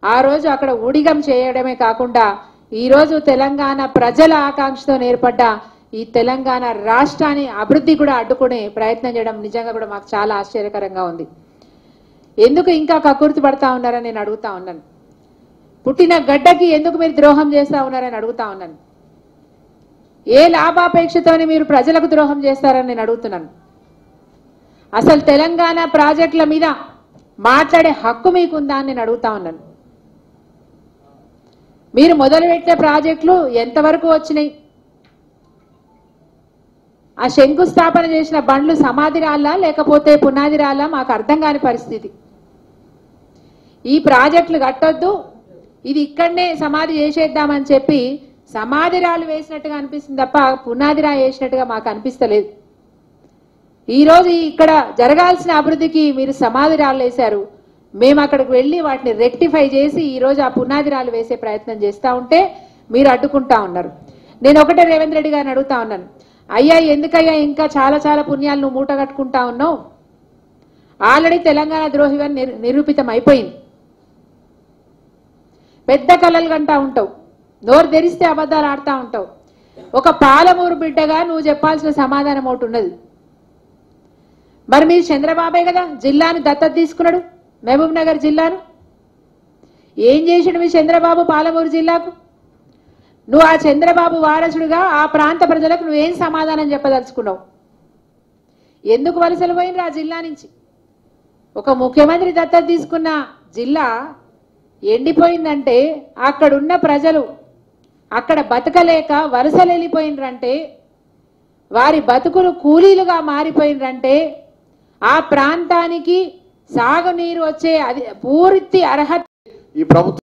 ఆ రోజు అక్కడ ఊడిగం చేయడమే కాకుండా ఈ రోజు తెలంగాణ ప్రజల ఆకాంక్షతో ఏర్పడ్డ ఈ తెలంగాణ రాష్ట్రాన్ని అభివృద్ధి కూడా అడ్డుకునే ప్రయత్నం చేయడం నిజంగా కూడా మాకు చాలా ఆశ్చర్యకరంగా ఉంది ఎందుకు ఇంకా కక్కుర్తి పడతా ఉన్నారని నేను అడుగుతా ఉన్నాను పుట్టిన గడ్డకి ఎందుకు మీరు ద్రోహం చేస్తా ఉన్నారని అడుగుతా ఉన్నాను ఏ లాభాపేక్షతోని మీరు ప్రజలకు ద్రోహం చేస్తారని నేను అడుగుతున్నాను అసలు తెలంగాణ ప్రాజెక్టుల మీద మాట్లాడే హక్కు మీకుందా అని నేను అడుగుతా ఉన్నాను మీరు మొదలుపెట్టిన ప్రాజెక్టులు ఎంతవరకు వచ్చినాయి ఆ శంకుస్థాపన చేసిన బండ్లు సమాధి రాళ్ళా లేకపోతే పునాది రాళ్ళా మాకు అర్థం కాని పరిస్థితి ఈ ప్రాజెక్టులు కట్టొద్దు ఇది ఇక్కడనే సమాధి చేసేద్దామని చెప్పి సమాధి రాళ్ళు వేసినట్టుగా అనిపిస్తుంది తప్ప పునాది రాయి వేసినట్టుగా మాకు అనిపిస్తలేదు ఈ రోజు ఇక్కడ జరగాల్సిన అభివృద్ధికి మీరు సమాధి రాళ్ళు వేశారు మేము అక్కడికి వెళ్ళి వాటిని రెక్టిఫై చేసి ఈ రోజు ఆ పునాది రాళ్ళు వేసే ప్రయత్నం చేస్తా ఉంటే మీరు అడ్డుకుంటా ఉన్నారు నేను ఒకటే రేవంత్ రెడ్డి గారిని అడుగుతా ఉన్నాను అయ్యా ఎందుకయ్యా ఇంకా చాలా చాలా పుణ్యాలు నువ్వు మూట కట్టుకుంటా ఉన్నావు ఆల్రెడీ తెలంగాణ ద్రోహివని నిరు- నిరూపితం అయిపోయింది పెద్ద కళలు కంటా ఉంటావు నోరు తెరిస్తే అబద్ధాలు ఆడుతూ ఉంటావు ఒక పాలమూరు బిడ్డగా నువ్వు చెప్పాల్సిన సమాధానం ఒకటి ఉన్నది మరి మీరు చంద్రబాబే కదా జిల్లాను దత్తత తీసుకున్నాడు మహబూబ్ నగర్ జిల్లాను ఏం చేసాడు మీ చంద్రబాబు పాలమూరు జిల్లాకు నువ్వు ఆ చంద్రబాబు వారసుడుగా ఆ ప్రాంత ప్రజలకు నువ్వేం సమాధానం చెప్పదలుచుకున్నావు ఎందుకు వలసలు పోయినరు ఆ జిల్లా నుంచి ఒక ముఖ్యమంత్రి దత్తత తీసుకున్న జిల్లా ఎండిపోయిందంటే అక్కడున్న ప్రజలు అక్కడ బతకలేక వలసలు వెళ్ళిపోయినరంటే వారి బతుకులు కూలీలుగా మారిపోయినరంటే ఆ ప్రాంతానికి సాగునీరు వచ్చే అది పూర్తి అర్హత ఈ ప్రభుత్వం